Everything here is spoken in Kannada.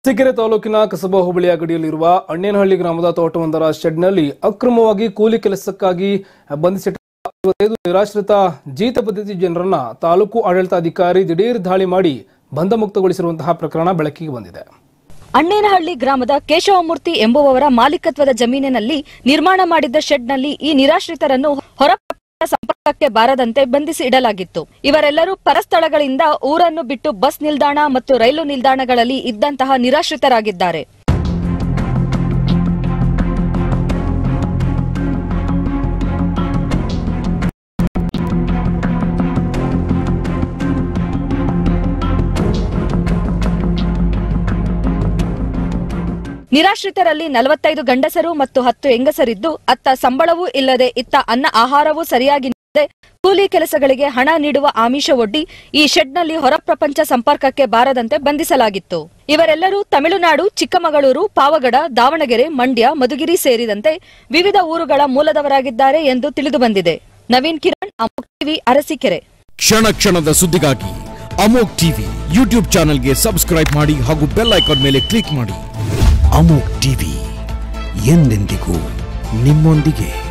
ಅರಸೀಕೆರೆ ತಾಲೂಕಿನ ಕಸಬಾ ಹೋಬಳಿಯ ಗಡಿಯಲ್ಲಿರುವ ಅಣ್ಣೇನಹಳ್ಳಿ ಗ್ರಾಮದ ತೋಟವೊಂದರ ಶೆಡ್ನಲ್ಲಿ ಅಕ್ರಮವಾಗಿ ಕೂಲಿ ಕೆಲಸಕ್ಕಾಗಿ ಬಂಧಿಸಿಟ್ಟ ಐವತ್ತೈದು ನಿರಾಶ್ರಿತ ಜೀತ ಪದ್ಧತಿ ಜನರನ್ನ ತಾಲೂಕು ಆಡಳಿತಾಧಿಕಾರಿ ದಿಢೀರ್ ದಾಳಿ ಮಾಡಿ ಬಂಧಮುಕ್ತಗೊಳಿಸಿರುವಂತಹ ಪ್ರಕರಣ ಬೆಳಕಿಗೆ ಬಂದಿದೆ ಅಣ್ಣೇನಹಳ್ಳಿ ಗ್ರಾಮದ ಕೇಶವಮೂರ್ತಿ ಎಂಬುವವರ ಮಾಲೀಕತ್ವದ ಜಮೀನಿನಲ್ಲಿ ನಿರ್ಮಾಣ ಮಾಡಿದ್ದ ಶೆಡ್ನಲ್ಲಿ ಈ ನಿರಾಶ್ರಿತರನ್ನು ಹೊರ ಸಂಪರ್ಕಕ್ಕೆ ಬಾರದಂತೆ ಬಂಧಿಸಿ ಇಡಲಾಗಿತ್ತು ಇವರೆಲ್ಲರೂ ಪರಸ್ಥಳಗಳಿಂದ ಊರನ್ನು ಬಿಟ್ಟು ಬಸ್ ನಿಲ್ದಾಣ ಮತ್ತು ರೈಲು ನಿಲ್ದಾಣಗಳಲ್ಲಿ ಇದ್ದಂತಹ ನಿರಾಶ್ರಿತರಾಗಿದ್ದಾರೆ ನಿರಾಶ್ರಿತರಲ್ಲಿ ನಲವತ್ತೈದು ಗಂಡಸರು ಮತ್ತು ಹತ್ತು ಹೆಂಗಸರಿದ್ದು ಅತ್ತ ಸಂಬಳವೂ ಇಲ್ಲದೆ ಇತ್ತ ಅನ್ನ ಆಹಾರವೂ ಸರಿಯಾಗಿ ನೀಡದೆ ಕೂಲಿ ಕೆಲಸಗಳಿಗೆ ಹಣ ನೀಡುವ ಆಮಿಷ ಒಡ್ಡಿ ಈ ಶೆಡ್ನಲ್ಲಿ ಹೊರ ಪ್ರಪಂಚ ಸಂಪರ್ಕಕ್ಕೆ ಬಾರದಂತೆ ಬಂಧಿಸಲಾಗಿತ್ತು ಇವರೆಲ್ಲರೂ ತಮಿಳುನಾಡು ಚಿಕ್ಕಮಗಳೂರು ಪಾವಗಡ ದಾವಣಗೆರೆ ಮಂಡ್ಯ ಮಧುಗಿರಿ ಸೇರಿದಂತೆ ವಿವಿಧ ಊರುಗಳ ಮೂಲದವರಾಗಿದ್ದಾರೆ ಎಂದು ತಿಳಿದುಬಂದಿದೆ ನವೀನ್ ಕಿರಣ್ ಅಮೋಕ್ ಟಿವಿ ಅರಸೀಕೆರೆ ಕ್ಷಣ ಕ್ಷಣದ ಸುದ್ದಿಗಾಗಿ ಅಮೋಕ್ ಟಿವಿ ಯೂಟ್ಯೂಬ್ ಚಾನೆಲ್ಗೆ ಸಬ್ಸ್ಕ್ರೈಬ್ ಮಾಡಿ ಹಾಗೂ ಬೆಲ್ ಐಕಾನ್ ಮೇಲೆ ಕ್ಲಿಕ್ ಮಾಡಿ ಅಮೋಕ್ ಟಿವಿ ಎಂದೆಂದಿಗೂ ನಿಮ್ಮೊಂದಿಗೆ